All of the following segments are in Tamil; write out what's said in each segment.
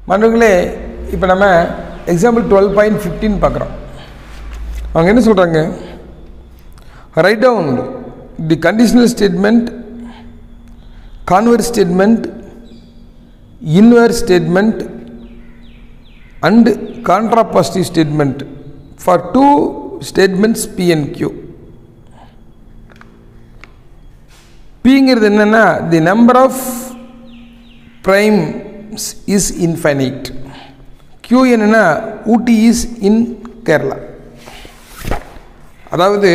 மாணவர்களே இப்போ நம்ம எக்ஸாம்பிள் டுவெல் பாயிண்ட் ஃபிஃப்டீன் பார்க்குறோம் அவங்க என்ன சொல்கிறாங்க right down the conditional statement converse statement inverse statement and contrapositive statement for two statements p and q பிங்கிறது என்னென்னா the number of primes is infinite q என்னென்னா ஊட்டி இஸ் இன் கேரளா அதாவது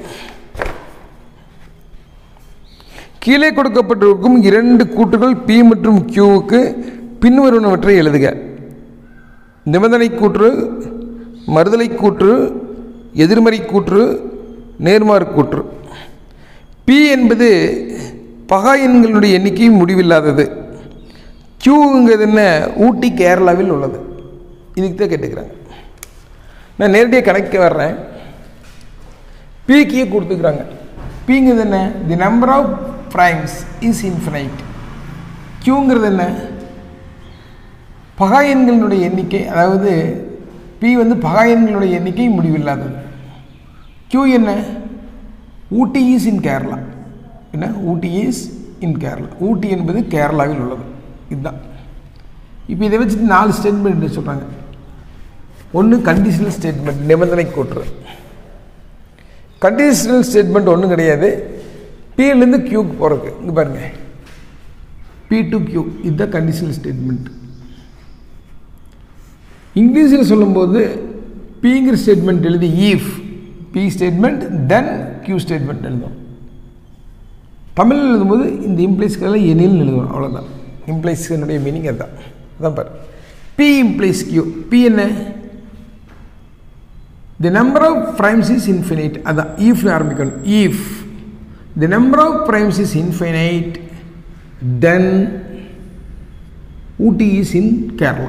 கீழே கொடுக்கப்பட்டிருக்கும் இரண்டு கூற்றுகள் பி மற்றும் கியூவுக்கு பின்வருவனவற்றை எழுதுக நிபந்தனை கூற்று மறுதலை கூற்று எதிர்மறை கூற்று நேர்மாறு கூற்று பி என்பது பகா எண்களுடைய எண்ணிக்கை முடிவில்லாதது கியூங்கிறது என்ன ஊட்டி கேரளாவில் உள்ளது இதுக்கு தான் கேட்டுக்கிறாங்க நான் நேரடியாக கணக்கு வர்றேன் பி கியூ கொடுத்துக்கிறாங்க பிங்கிறது என்ன the number of primes is infinite கியூங்கிறது என்ன பகா எண்களினுடைய எண்ணிக்கை அதாவது பி வந்து பகா எண்களுடைய எண்ணிக்கை முடிவில்லாதது கியூ என்ன ஊட்டி இஸ் இன் கேரளா என்ன ஊட்டி இஸ் இன் கேரளா ஊட்டி என்பது கேரளாவில் உள்ளது இதுதான் இப்போ இதை வச்சுட்டு நாலு ஸ்டேட்மெண்ட் சொல்கிறாங்க ஒன்று கண்டிஷனல் ஸ்டேட்மெண்ட் நிபந்தனை கூற்று கண்டிஷனல் ஸ்டேட்மெண்ட் ஒன்றும் கிடையாது பிலேருந்து கியூக்கு போகிறதுக்கு இங்கே பாருங்கள் பி டு கியூ இதுதான் கண்டிஷனல் ஸ்டேட்மெண்ட் இங்கிலீஷில் சொல்லும்போது பிங்கிற ஸ்டேட்மெண்ட் எழுதி if p statement then q statement எழுதும் தமிழில் எழுதும்போது இந்த இம்ப்ளைஸ்க்கெல்லாம் எனில் எழுதணும் அவ்வளோதான் இம்ப்ளைஸ்னுடைய மீனிங் அதுதான் அதான் பாரு பி இம்ப்ளைஸ் கியூ பி என்ன the number of primes is infinite அதான் ஈஃப்னு ஆரம்பிக்கணும் if the number of primes is infinite then Ooty is in Kerala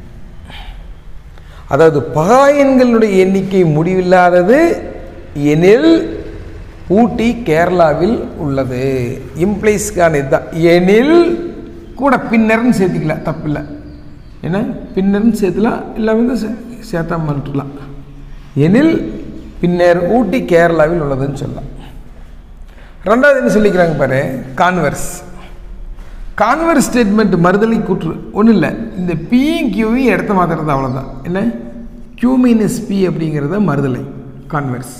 அதாவது பகாயன்களுடைய எண்ணிக்கை முடிவில்லாதது எனில் ஊட்டி கேரளாவில் உள்ளது இம்ப்ளைஸ்க்கான இதுதான் எனில் கூட பின்னர்னு சேர்த்துக்கலாம் தப்பில்லை ஏன்னா பின்னர்னு சேர்த்துலாம் இல்லை வந்து சேர்த்தாம விட்டுலாம் எனில் பின்னர் ஊட்டி கேரளாவில் உள்ளதுன்னு சொல்லலாம் ரெண்டாவது என்ன சொல்லிக்கிறாங்க பாரு கான்வர்ஸ் கான்வர்ஸ் ஸ்டேட்மெண்ட் மறுதலை கூற்று ஒன்றும் இல்லை இந்த பியும் கியூவையும் இடத்த மாத்திரது அவ்வளோதான் என்ன கியூ மைனஸ் பி அப்படிங்கிறத மறுதலை கான்வர்ஸ்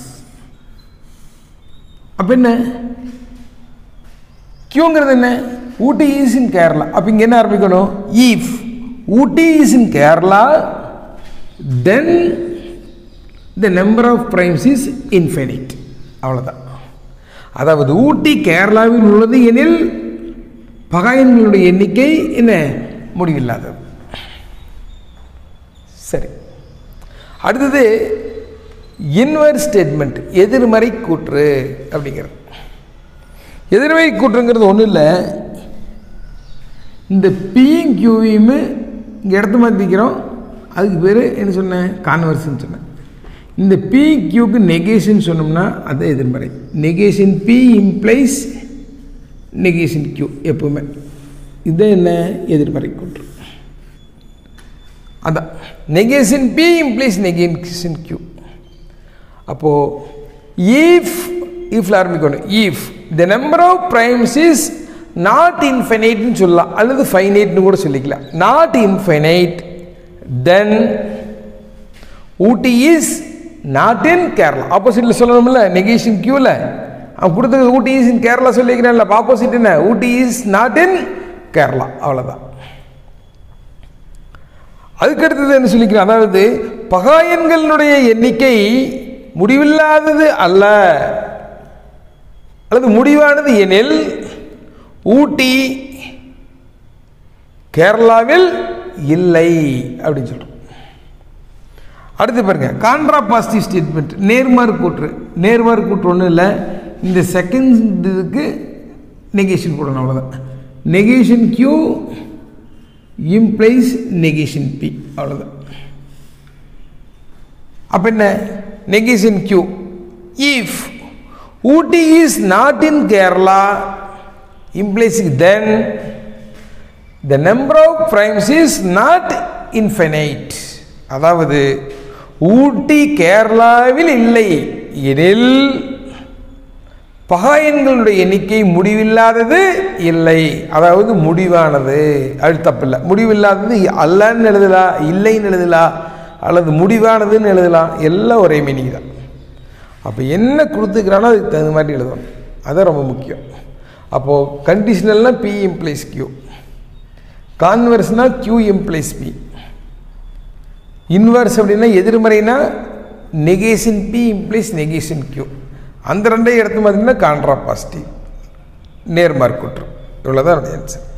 அப்போ என்ன கியூங்கிறது என்ன ஊட்டி இஸ் இன் கேரளா அப்போ இங்கே என்ன ஆரம்பிக்கணும் if Ooty is in Kerala then the number of primes is infinite அவ்வளோதான் அதாவது ஊட்டி கேரளாவில் உள்ளது எனில் பகாயன்களுடைய எண்ணிக்கை என்ன முடிவில்லாதது சரி அடுத்தது இன்வர்ஸ் ஸ்டேட்மெண்ட் எதிர்மறை கூற்று அப்படிங்கிறது எதிர்மறை கூற்றுங்கிறது ஒன்றும் இல்லை இந்த பியும் கியூவையுமே இங்கே இடத்த மாற்றிக்கிறோம் அதுக்கு பேர் என்ன சொன்னேன் கான்வர்ஸ்ன்னு சொன்னேன் இந்த பி கியூக்கு நெகேஷன் சொன்னோம்னா அது எதிர்மறை negation p implies negation q எப்பவுமே இது என்ன எதிர்மறை கூற்று அதான் negation p implies negation q அப்போது ஈஃப் ஈஃப்ல ஆரம்பிக்கணும் if the number of primes is not இன்ஃபைனைட்னு சொல்லலாம் அல்லது ஃபைனைட்னு கூட சொல்லிக்கலாம் not infinite then Ooty is not in Kerala ஆப்போசிட்டில் சொல்லணும்ல நெகேஷன் கியூவில் அவன் கொடுத்தது ஊட்டி இஸ் இன் கேரளா சொல்லிக்கிறேன்ல ஆப்போசிட் என்ன Ooty is not in Kerala அவ்வளோதான் அதுக்கு அடுத்தது என்ன சொல்லிக்கிறேன் அதாவது பகாயன்களுடைய எண்ணிக்கை முடிவில்லாதது அல்ல அல்லது முடிவானது எனில் ஊட்டி கேரளாவில் இல்லை அப்படின்னு சொல்கிறோம் அடுத்து பாருங்க கான்ட்ரா பாசிட்டிவ் ஸ்டேட்மெண்ட் நேர்மாறு கூற்று நேர்மாறு கூற்று ஒன்றும் இல்லை இந்த செகண்ட் இதுக்கு நெகேஷன் போடணும் அவ்வளோதான் negation q implies negation p அவ்வளோதான் அப்போ என்ன negation q if Ooty is not in Kerala implies then the number of primes is not infinite அதாவது ஊட்டி கேரளாவில் இல்லை எனில் பகாயன்களுடைய எண்ணிக்கை முடிவில்லாதது இல்லை அதாவது முடிவானது அது தப்பில்லை முடிவில்லாதது அல்லன்னு எழுதலாம் இல்லைன்னு எழுதலாம் அல்லது முடிவானதுன்னு எழுதலாம் எல்லாம் ஒரே மீனிங் தான் அப்போ என்ன கொடுத்துக்கிறானோ அதுக்கு தகுந்த மாதிரி எழுதணும் அதான் ரொம்ப முக்கியம் அப்போது கண்டிஷனல்னால் பி இம்ப்ளைஸ் கியூ கான்வர்ஸ்னால் கியூ இம்ப்ளைஸ் பி இன்வர்ஸ் அப்படின்னா எதிர்மறைனா negation p implies negation q அந்த ரெண்டையும் எடுத்து பார்த்தீங்கன்னா கான்ட்ரா பாசிட்டிவ் நேர்மார்க் குற்றம் இவ்வளோதான் என்னுடைய ஆன்சர்